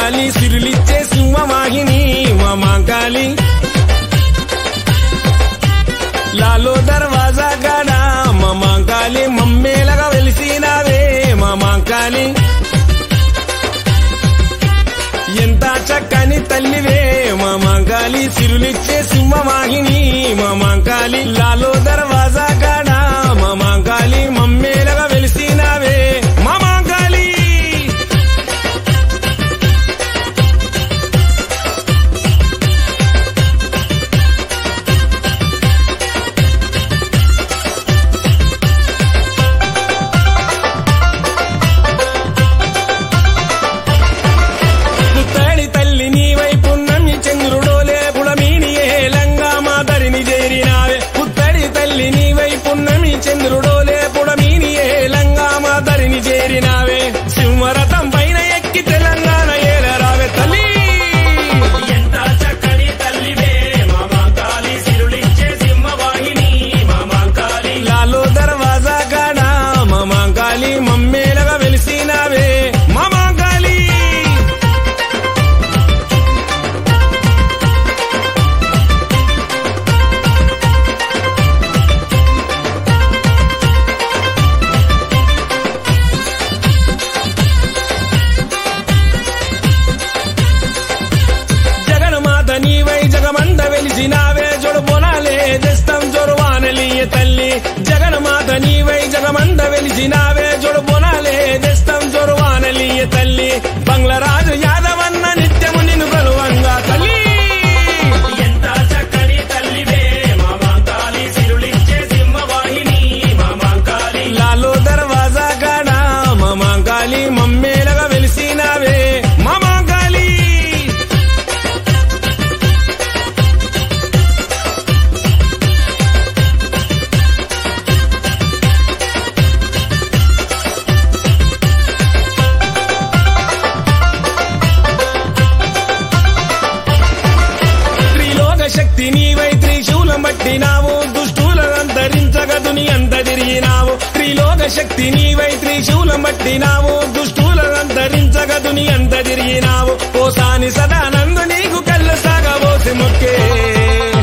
మాంకాళి సిరులిచ్చే సింహవాహిని మా మాంకాళి లాలో దర్వాజా కాడ మా మాంకాళి మమ్మేలగా వెలిసినావే మా మాంకాళి ఎంత చక్కని తల్లివే మా మాంకాళి సిరులిచ్చే సింహవాహిని మా మాంకాళి లాలో దర్వాజా కాడ మా మాంకాళి మమ్మేలగా వెలిసినావే మా మాంకాళి పుత్తడి తల్లి నీ వైపు నమ్మి చంద్రుడోలే పుడమీని ఏలంగా మాదరిని చేరినావే పుత్తడి తల్లి నీ వైపు నమ్మి చంద్రుడోలే పుడమీని ఏలంగా మాదరిని చేరినావే సింహరథం పైన ఎక్కి తెలంగాణ ఏలరావే తల్లి ఎంత చక్కని తల్లివే మా మాంకాళి సిరులిచ్చే సింహవాహిని మా మాంకాళి లాలో దర్వాజా కాడ మా మాంకాళి మమ్మేలగా వెలిసినావే మా మాంకాళి జగన్మాత నీవై జగమంద వెలిసినావే జొడు పొనాలే దస్తం జొరువానలియ తల్లి జగన్మాత నీవై జగమంద వెలిసినావే జొడు పొనాలే దస్తం జొరువానలియ తల్లి బంగ్లరాజు యాదవన్న నిత్యము నిన్ను కలువంగా తల్లి ఎంత చక్కని తల్లివే మా మాంకాళి సిరులిచ్చే సింహవాహిని మా మాంకాళి లాలో దర్వాజా కాడ మా మాంకాళి మమ్మేలగా వెలిసినావే మా మాంకాళి త్రిలోక శక్తి నీవై త్రిశూలం పట్టినావు దుష్టులను అంతరించగ దుని అంత తిరిగినావు త్రిలోక శక్తి నీవై త్రిశూలం పట్టినావు దుష్టులను అంతరించగ దుని అంత తిరిగినావు ఓసాని సదానందు నీకు కళ్ళు సాగబోసి మొక్కే